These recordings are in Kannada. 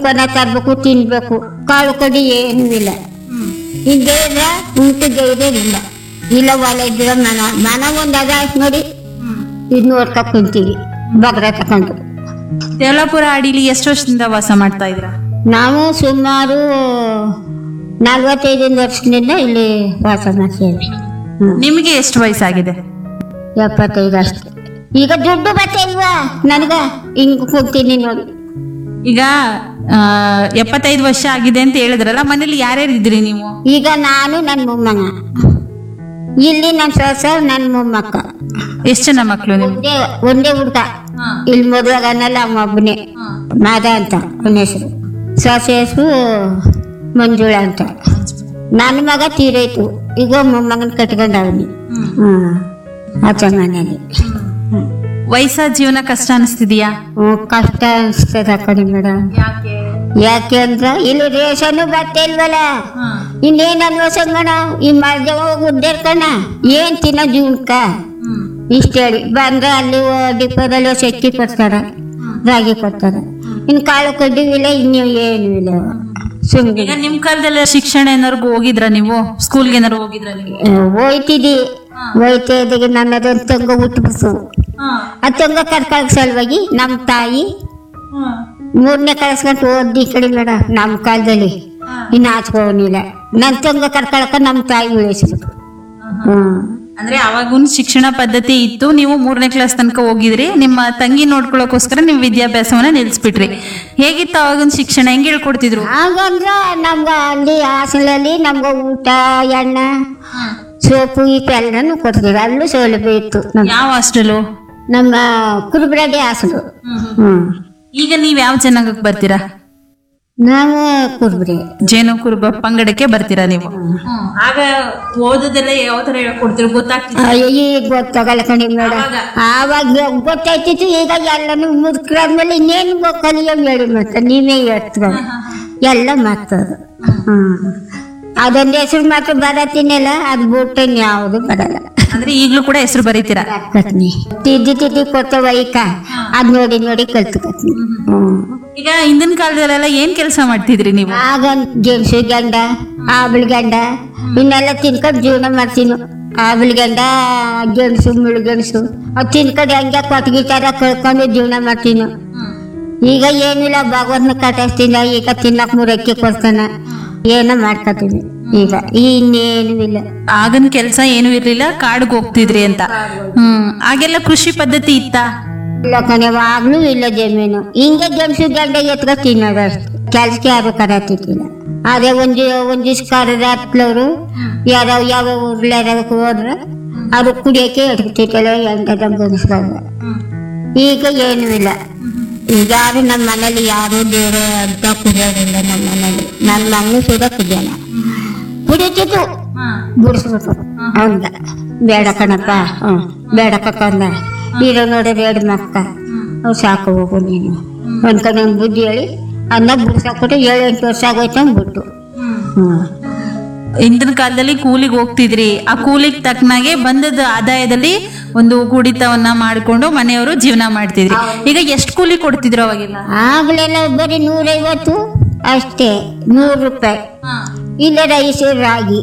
ಉಳ್ಕೊನ ತರ್ಬೇಕು ತಿನ್ಬೇಕು ಕಾಳು ಕಡಿ ಏನೂ ಇಲ್ಲ ಹಿಂಗೆ ಇದ್ರೆ ಊಟಕ್ಕೆ ಇರೋದಿಲ್ಲ ಇಲ್ಲ ಹೊಲ ಇದ್ರೆ ಮನ ಮನ ಒಂದು ಅದ ಆಯ್ತು ನೋಡಿ ಇದು ನೋಡ್ಕೊಂಡ್ ಕುಂತೀವಿ ಬಗ್ರ ತಕೊಂಡು ದೇವಲಾಪುರ ಅಡಿಲಿ ಎಷ್ಟು ವರ್ಷದಿಂದ ವಾಸ ಮಾಡ್ತಾ ಇದ್ರ ನಾವು ಸುಮಾರು ನಲ್ವತ್ತೈದು ವರ್ಷದಿಂದ ಇಲ್ಲಿ ವಾಸ ಮಾಡ್ತೀವಿ ಹ್ಮ್. ನಿಮಗೆ ಎಷ್ಟು ವಯಸ್ಸಾಗಿದೆ ಎಪ್ಪತ್ತೈದು ಅಷ್ಟೇ ಈಗ ದುಡ್ಡು ಬತ್ತೆ ಇಲ್ವಾ ನನಗ ಹಿಂಗ್ ಕೂಗ್ತೀನಿ ನೋಡಿ ಈಗ ಆ, ಎಪ್ಪತ್ತೈದು ವರ್ಷ ಆಗಿದೆ ಅಂತ ಹೇಳಿದ್ರಲ್ಲ ಮನೇಲಿ ಯಾರ್ಯಾರು ಇದ್ರಿ ನೀವು ಈಗ ನಾನು ನನ್ನ ಮೊಮ್ಮಗ ಇಲ್ಲಿ ನನ್ನ ಸೊಸ ನನ್ನ ಮೊಮ್ಮಕ್ಕ ಎಷ್ಟು ಜನ ಮಕ್ಕಳು ನಿಮ್ಗೆ ಒಂದೇ ಒಂದೇ ಹುಡ್ಗ ಇಲ್ಲಿ ಮದುವೆಗನಲ್ಲ ಅವ ಒಬ್ಬನೇ ಮಾದ ಅಂತ ಅವನ ಹೆಸರು ಸೊಸೆ ಹೆಸರು ಮಂಜುಳ ಅಂತ ನನ್ನ ಮಗ ತೀರೋಯ್ತು ಈಗ ಮೊಮ್ಮಗನ ಕಟ್ಕೊಂಡವನಿ ಹ್ಮ್ ಆಚೆ ಮನೇಲಿ ಹ್ಮ್. ವಯಸ್ಸಾದ ಜೀವನ ಕಷ್ಟ ಅನಿಸ್ತಿದ್ಯಾ ಹ್ಮ್, ಕಷ್ಟ ಅನ್ಸ್ತದ ಕಣಿ ಮೇಡಮ್ ಯಾಕೆ ಅಂದ್ರ ಇಲ್ಲಿ ರೇಷನ್ ಬತ್ತೆ ಇಲ್ವಲ್ಲ ಇನ್ನೇನ್ ಅನ್ವಸಂಗಣ ಈ ಮಳ್ದ ಹೋಗಿ ಉದ್ದೇರ್ಕಣ ಏನ್ ತಿನ್ನೋ ಜೀವನಕ್ಕ ಇಷ್ಟ ಹೇಳಿ ಬಂದ್ರೆ ಅಲ್ಲಿ ಡಿಪೋದಲ್ಲಿ ಸೆಕ್ಕಿ ಕೊಡ್ತಾರ ರಾಗಿ ಕೊಡ್ತಾರ ಇನ್ ಕಾಳು ಕಡ್ಡಿ ಇಲ್ಲ ಇನ್ನು ಏನು ಇಲ್ಲ ಸುಮ್ನೆ ಈಗ ನಿಮ್ ಕಾಲದಲ್ಲಿ ಶಿಕ್ಷಣ ಏನಾರು ಹೋಗಿದ್ರ ನೀವು ಸ್ಕೂಲ್ಗೆ ಏನಾರು ಹೋಗಿದ್ರ ನೀವು ಹೋಯ್ತಿದಿ ಹೋಯ್ತಾ ಇದ್ದಾಗ ನನ್ನದೊಂದು ತಂಗ ಹುಟ್ಟಬಿಡ್ತು ಆ ತಂಗ ಕರ್ಕಳಕ್ ಸಲುವಾಗಿ ನಮ್ಮ ತಾಯಿ ಮೂರನೇ ಕಳ್ಸ್ಕೊಂಡು ಓದಿ ಕಡೆ ಮೇಡ ನಮ್ಮ ಕಾಲದಲ್ಲಿ ಇನ್ನು ಆಚ್ಕೋನಿಲ್ಲ ನನ್ನ ತಂಗ ಕರ್ಕೊಳಕ ನಮ್ಮ ತಾಯಿ ಉಳಿಸಿದ್ರು ಹ್ಮ್ ಅಂದ್ರೆ ಅವಾಗೂನ್ ಶಿಕ್ಷಣ ಪದ್ಧತಿ ಇತ್ತು ನೀವು ಮೂರನೇ ಕ್ಲಾಸ್ ತನಕ ಹೋಗಿದ್ರಿ ನಿಮ್ಮ ತಂಗಿ ನೋಡ್ಕೊಳ್ಳೋಕೋಸ್ಕರ ನೀವು ವಿದ್ಯಾಭ್ಯಾಸವನ್ನ ನಿಲ್ಸ್ಬಿಟ್ರಿ ಹೇಗಿತ್ತು ಅವಾಗಿನ ಶಿಕ್ಷಣ ಹೆಂಗ್ ಹೇಳ್ಕೊಡ್ತಿದ್ರು ಹಾಗಂದ್ರ ನಮ್ಗ ಅಲ್ಲಿ ಹಾಸನಲ್ಲಿ ನಮ್ಗ ಊಟ ಎಣ್ಣ ಸೋಪು ಇಪ್ಪೆಲ್ಲನೂ ಕೊಡ್ತಿದ್ರು ಅಲ್ಲೂ ಸೌಲಭ್ಯ ಇತ್ತು ನಮ್ ಯಾವ ಹಾಸ್ಟೆಲು ನಮ್ಮ ಕುರುಬ್ರಡ್ಡಿ ಹಾಸಲು ಹ್ಮ್ ಈಗ ನೀವ್ ಯಾವ ಜನಾಂಗಕ್ಕೆ ಬರ್ತೀರಾ ನಾವು ಕುರುಬ್ರೆ ಜೇನು ಕುರುಬ ಪಂಗಡಕ್ಕೆ ಬರ್ತೀರಾ ನೀವು ಆಗ ಓದೋದೆಲ್ಲ ಯಾವ ತರ ಹೇಳ್ಕೊಡ್ತೀರ ಗೊತ್ತಾಗ್ತಿತ್ತು ಅಯ್ಯೋ, ಈಗ ಗೊತ್ತಾಗಲ್ಲ ಕಣಿ ಮೇಡ ಆವಾಗ ಗೊತ್ತಾಯ್ತಿತ್ತು ಈಗ ಎಲ್ಲನೂ ಮುದುಕರಾದ್ಮೇಲೆ ಇನ್ನೇನು ಕಲಿಯೋ ಹೇಳಿ ಮತ್ತೆ ನೀವೇ ಹೇಳ್ತೀರ ಎಲ್ಲ ಮಾತದು ಹ್ಮ್ ಅದೊಂದು ಹೆಸರು ಮಾತ್ರ ಬರತ್ತೀನಲ್ಲ ಅದು ಬಿಟ್ಟು ಯಾವುದು ಬರಲ್ಲ ಅಂದ್ರೆ ಈಗ್ಲೂ ಕೂಡ ಹೆಸರು ಬರೀತೀರಾ ಕತ್ನಿ ತಿದ್ದಿ ತಿದ್ದಿ ಕೊಡ್ತಾವ ಈಕ ಅದ್ ನೋಡಿ ನೋಡಿ ಕಲ್ತ್ಕತ್ನಿ ಹ್ಮ್ ಈಗ ಹಿಂದಿನ ಕಾಲದಲ್ಲೆಲ್ಲ ಏನ್ ಕೆಲಸ ಮಾಡ್ತಿದ್ರಿ ನೀವು ಆಗ ಗೆಣಸು ಗಂಡ ಆಬಲ್ ಗಂಡ ಇನ್ನೆಲ್ಲ ತಿನ್ಕೊಂಡು ಜೀವನ ಮಾಡ್ತೀನಿ ಆಬಲ್ ಗಂಡ ಗೆಣಸು ಮುಳುಗೆಣಸು ಅದು ತಿನ್ಕೊಂಡು ಹಂಗೆ ಕೊಟ್ಟಿಗೆ ತರ ಕಳ್ಕೊಂಡು ಜೀವನ ಮಾಡ್ತೀನಿ ಈಗ ಏನಿಲ್ಲ ಭಗವಂತನ ಕಟಾಯಿಸ್ತೀನಿ ಈಗ ತಿನ್ನಕ್ ಮೂರಕ್ಕೆ ಕೊಡ್ತಾನ ಏನೋ ಮಾಡ್ಕೊತೀನಿ ಈಗ ಇನ್ನೇನು ಇಲ್ಲ ಆಗನ್ ಕೆಲಸ ಏನು ಇರ್ಲಿಲ್ಲ ಕಾಡ್ಗೆ ಹೋಗ್ತಿದ್ರಿ ಅಂತ ಹ್ಮ್ ಆಗೆಲ್ಲ ಕೃಷಿ ಪದ್ಧತಿ ಇತ್ತಾ ಇಲ್ಲ ಕೊನೆವಾಗ್ಲೂ ಇಲ್ಲ ಜಮೀನು ಹಿಂಗೆ ಗೆಣಸು ಗಂಡ ಎತ್ಕ ತಿನ್ನೋದು ಅಷ್ಟೇ ಕೆಲ್ಸಕ್ಕೆ ಯಾರು ಕರತಿದ್ದಿಲ್ಲ ಅದೇ ಒಂದ್ ಒಂದ್ ದಿವ್ಸ ಕರೆದ ಹತ್ಲವ್ರು ಯಾರೋ ಯಾವ ಊರ್ಲಾರಕ್ಕೆ ಹೋದ್ರೆ ಅದು ಕುಡಿಯಕ್ಕೆ ಎಡ್ತಿತ್ತಲ್ಲ ಹೆಂಗದ ಗಣಿಸ್ದಾಗ ಈಗ ಏನೂ ಇಲ್ಲ ಈಗ ಯಾರು ನಮ್ಮ ಮನೇಲಿ ಯಾರು ಬೇರೆ ಅಂತ ಕುಡಿಯೋದಿಲ್ಲ ನಮ್ಮ ಮನೇಲಿ ನನ್ನ ಮಗನು ಸುದ ಕುಡಿಯೋಣ ಕುಡಿತಿತ್ತು ಬಿಡಿಸ್ಬಿಟ್ಟು ಹೌದ ಬೇಡ ಕಣಪ್ಪ ಹ್ಞೂ ಬೇಡ ಕಕ್ಕಂದ ಇರೋ ನೋಡಿದ್ರೆ ಎರಡು ಮಕ್ಕ ಅವು ಸಾಕು ಹೋಗು ನೀನು ಅನ್ಕೊಂಡು ನಂಗೆ ಬುದ್ಧಿ ಹೇಳಿ ಅನ್ನ ಬಿಡ್ಸಾಕ್ಬಿಟ್ಟು ಏಳು ಎಂಟು ವರ್ಷ ಆಗೋಯ್ತು ಅಂದ್ಬಿಟ್ಟು ಹ್ಞೂ ಹಿಂದಿನ ಕಾಲದಲ್ಲಿ ಕೂಲಿಗೆ ಹೋಗ್ತಿದ್ರಿ ಆ ಕೂಲಿಗೆ ತಕ್ಕನಾಗೆ ಬಂದದ ಆದಾಯದಲ್ಲಿ ಒಂದು ಕುಡಿತವನ್ನ ಮಾಡ್ಕೊಂಡು ಮನೆಯವರು ಜೀವನ ಮಾಡ್ತಿದ್ರಿ ಈಗ ಎಷ್ಟು ಕೂಲಿ ಕೊಡ್ತಿದ್ರು ಅವಾಗೆಲ್ಲ ಆಗ್ಲೆಲ್ಲ ಬರೀ ನೂರೈವತ್ತು ಅಷ್ಟೇ ನೂರು ರೂಪಾಯಿ ಇಲ್ಲ ರೈಸ್ ರಾಗಿ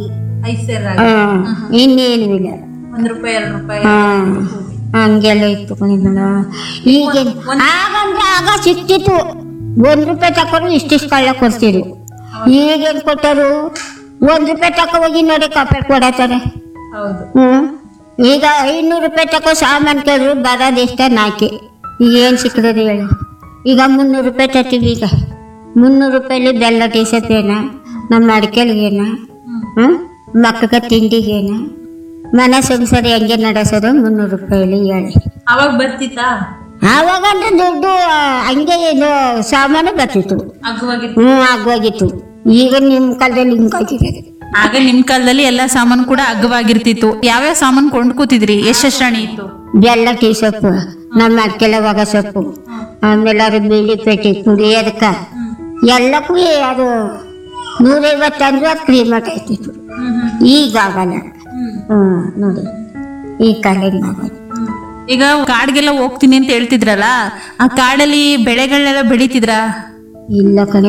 ಹಾಂ ಇನ್ನೇನು ಇಲ್ಲ ಒಂದ್ ರೂಪಾಯಿ ಎರಡು ರೂಪಾಯಿ ಹಾಂ ಹಂಗೆಲ್ಲ ಇತ್ತು ಕಣಿಗಳ ಈಗ ಆಗಂದ್ರೆ ಆಗ ಸಿಕ್ತಿತ್ತು ಒಂದ್ ರೂಪಾಯಿ ತಕೊಂಡು ಇಷ್ಟಿಷ್ಟು ಕಳ್ಳ ಕೊಡ್ತಿರು ಈಗೇನ್ ಕೊಟ್ಟರು ಒಂದ್ ರೂಪಾಯಿ ತಕೊ ಹೋಗಿ ನೋಡಿ ಕಾಪಿ ಕೊಡತಾರೆ ಹೌದು ಹ್ಮ್ ಈಗ ಐನೂರು ರೂಪಾಯಿ ತಕೋ ಸಾಮಾನು ಕೇಳಿದ್ರು ಬರೋದು ಎಷ್ಟ ನಾಲ್ಕು ಈಗ ಏನು ಸಿಕ್ಕದೆ ಹೇಳಿ ಈಗ ಮುನ್ನೂರು ರೂಪಾಯಿ ತರ್ತೀವಿ ಈಗ ಮುನ್ನೂರು ರೂಪಾಯಲ್ಲಿ ಬೆಲ್ಲ ಟೀಸತ್ತೇನ ನಮ್ಮ ಅಡಿಕೆಲ್ಗೇನ ಹ್ಮ್ ಮಕ್ಕಳಿಗೆ ತಿಂಡಿಗೇನ ಮನೆ ಸಂಸಾರ ಹೆಂಗೆ ನಡೆಸೋದು ಮುನ್ನೂರು ರೂಪಾಯಲ್ಲಿ ಹೇಳಿ ಅವಾಗ ಬರ್ತಿತ್ತಾ ಆವಾಗ ಅಂದ್ರೆ ದುಡ್ಡು ಆ, ಹಂಗೆ ಇದು ಸಾಮಾನು ಬರ್ತಿತ್ತು ಅಗ್ವಾಗಿತ್ತು ಹ್ಞೂ ಆಗೋಗಿತ್ತು ಈಗ ನಿಮ್ಮ ಕಾಲದಲ್ಲಿ ಹಿಂಗಾಗಿದೆ ಆಗ ನಿಮ್ ಕಾಲದಲ್ಲಿ ಎಲ್ಲಾ ಸಾಮಾನು ಕೂಡ ಅಗ್ಗವಾಗಿರ್ತಿತ್ತು ಯಾವ್ಯಾವ ಸಾಮಾನು ಕೊಂಡ್ಕೋತಿದ್ರಿ ಎಷ್ಟೆಷ್ಟು ಅಣಿ ಇತ್ತು ಬೆಲ್ಲ ಟೀ ಸೊಪ್ಪು ನಮ್ಮ ಅಡ್ಕೆಲ್ಲ ಒಗ ಸೊಪ್ಪು ಆಮೇಲೆ ಅದು ಬೀಳಿ ಪೇಟಿ ಕುಡಿಯೋದಕ್ಕ ಎಲ್ಲಕ್ಕೂ ಅದು ನೂರೈವತ್ತು ಅಂದ್ರೆ ಅದು ಕ್ರೀಮ್ ಆಗ್ತಿತ್ತು ಈಗ ಆಗಲ್ಲ ಹ್ಮ್ ನೋಡಿ ಈ ಕಾಲಿಂದ ಆಗಲ್ಲ ಈಗ ಕಾಡ್ಗೆಲ್ಲ ಹೋಗ್ತೀನಿ ಅಂತ ಹೇಳ್ತಿದ್ರಲ್ಲ ಆ ಕಾಡಲ್ಲಿ ಬೆಳೆಗಳನ್ನೆಲ್ಲ ಬೆಳಿತಿದ್ರಾ ಇಲ್ಲ ಕಣೆ